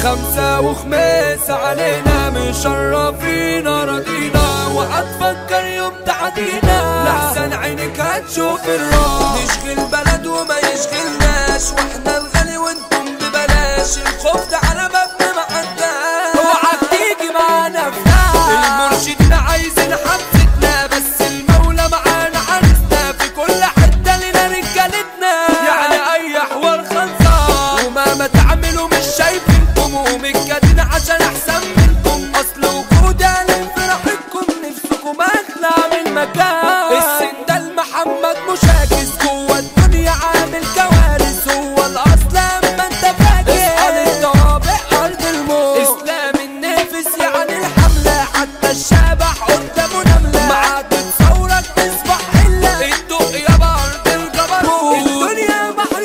خمسة وخميس علينا مشرفين أراضينا وهتفكر يوم تعدينا لحسن عينك هتشوف الراس نشغل بلد وما يشغلناش واحنا الغالي وانتم ببلاش الخوف ده على مبنى معداش اوعك تيجي معانا فلاش المرشدين عايزين حبستنا بس المولى معانا عرسنا في كل حتة لنا رجالتنا يعني اي حوار خلصان ومهما تعملوا مش شايفينكم ومتجدين عشان احسن منكم اصل وجودي انا فرحتكم نفسكم اخلع من مكان السندال محمد مشاكس جوه الدنيا عامل كوارث هو الاصل اما انت فاكر اسأل الطوابع ارض الموت اسلام النفس يعني الحملة حتى الشبح قدامه نملة معاد تصورك تصبح حلة الدق يا بارد الجبروت الدنيا بحر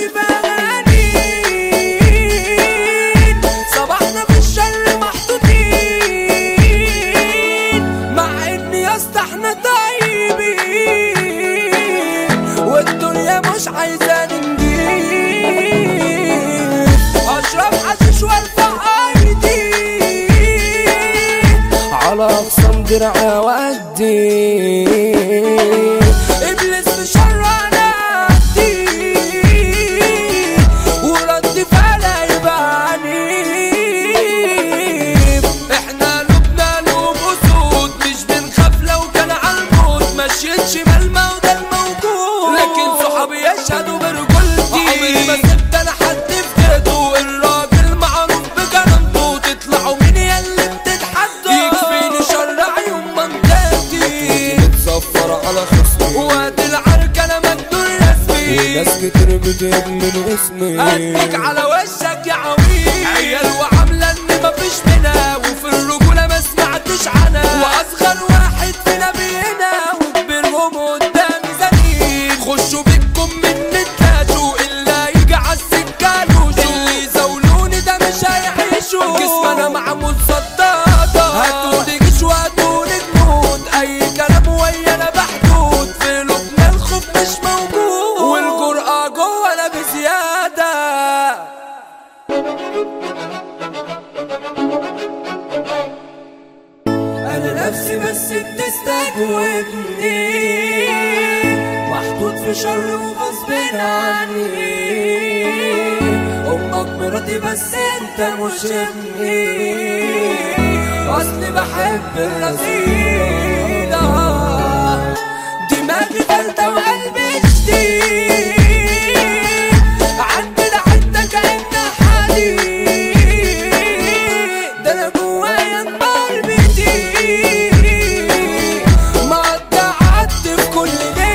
فغانين صباحنا في الشر محطوطين مع ان يا اسطى احنا طيبين والدنيا مش عايزانا نجيب اشرب حشيش وارفع ايدي على اقسام درعا وادي ابليس في شر انا أدي ورد فعلا يبقى عنيف احنا لبنا لوب اسود مش بنخاف لو كان عالموت ماشيين شمال ما وده الموجود لكن صحابي يشهدوا برجولتي عمري ما سبت انا حد في جهته الراجل معروف بكرامته تطلعوا مين ياللي بتتحدوا يكفيني شر عيون منطقتي بتصفر على خصمي وقت العركة انا مجنون رسمي وناس كتير بتهب من اسمي اديك على وشك يا عويل عيال وعاملة ان مفيش منها وفي الرجولة ما سمعتش عنها واصغر واحد فينا بينا وكبرهم قدامي زنين خشوا بيكم من نتلاجوا الا يجي عالسكة لوجو اللي يزولوني ده مش هيعيشوا جسمنا معمول صدادة هاتولي جيش وهاتولي جنود اي كلام ويانا بحدود في لبنان الخوف مش موجود والجرأة جوانا بزيادة انا نفسي بس بتستجوبني محطوط في شر وغصب عني امك مراتي بس انت مش ابني اصلي بحب الرصيدة دماغي فلتة وقلبي جديد عندنا حتة كأنها حديد ده انا جوايا النار بتطير ما قعدت في كل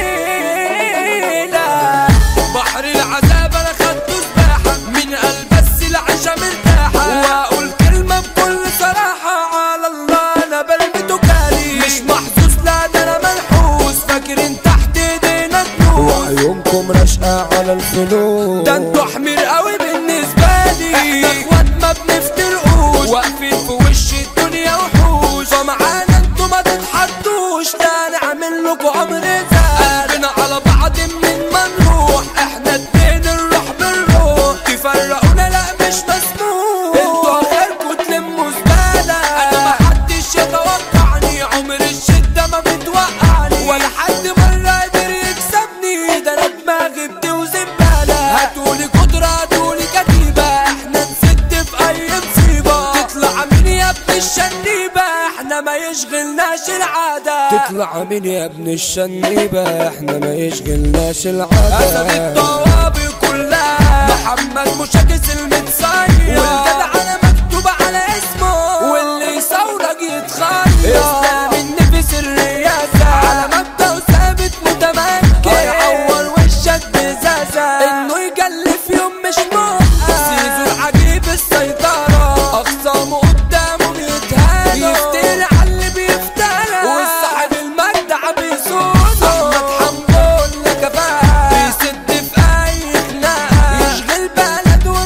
ليلة بحر العذاب انا خدته سباحة من قلب بس العيشة مرتاحة واقول كلمة بكل صراحة على الله انا برمي كالي مش محظوظ لا ده انا منحوس فاكرين تحت ايدينا تنوس وعيونكم رشقة على الفلوس ده انتوا حمير قوي بالنسبة لي احنا اخوات ما بنفترقوش واقفين في وش الدنيا وحوش فمعانا انتوا ما تتحدوش ده نعمل لكم امر زاد قلبنا على بعض من ما نروح احنا اتنين الروح بالروح تفرقونا لا مش مسموح انتوا اخركوا تلموا زبالة انا ما حدش يتوقعني عمر الشدة ما بتوقعني ولا حد مرة قدر يكسبني ده انا دماغي بتوزن بالة هاتولي قدرة هاتولي كتيبة احنا نسد في اي مصيبة تطلع مين يا ابن الشنيبة احنا ما يشغلناش العادة تطلع من يا ابن الشنيبة احنا ما يشغلناش اسد العادة الطوابي كلها محمد مشاكس المتصير والجدع انا مكتوب على اسمه واللي يصورك يتخير اسلام النفس الرياسة على مبدأ وثابت متمكن هيعور وشك بزازة انه يجلف يوم مش موت سيزو العجيب السيطرة اخصامه قدامه بيتهانوا يفتري على اللي بيفترى والصاحب المجدع بيسود احمد حنبول لك كفاءة بيسد في اي خناقة يشغل بلد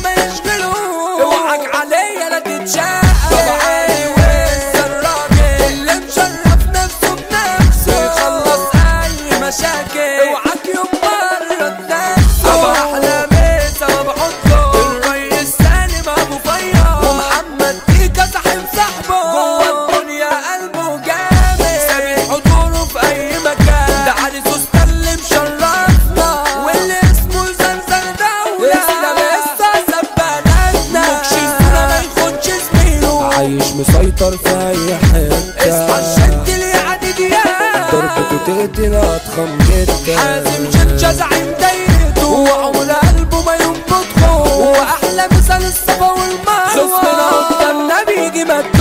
عايش مسيطر في اي حتة اصحى الشد اللي يعني دياب ضربته تقتل اضخم جدا حازم شرشة زعيم دايرته وعمر قلبه ما ينبض خوف واحلى مثال الصفا والمروه خصمنا قدامنا بيجي مد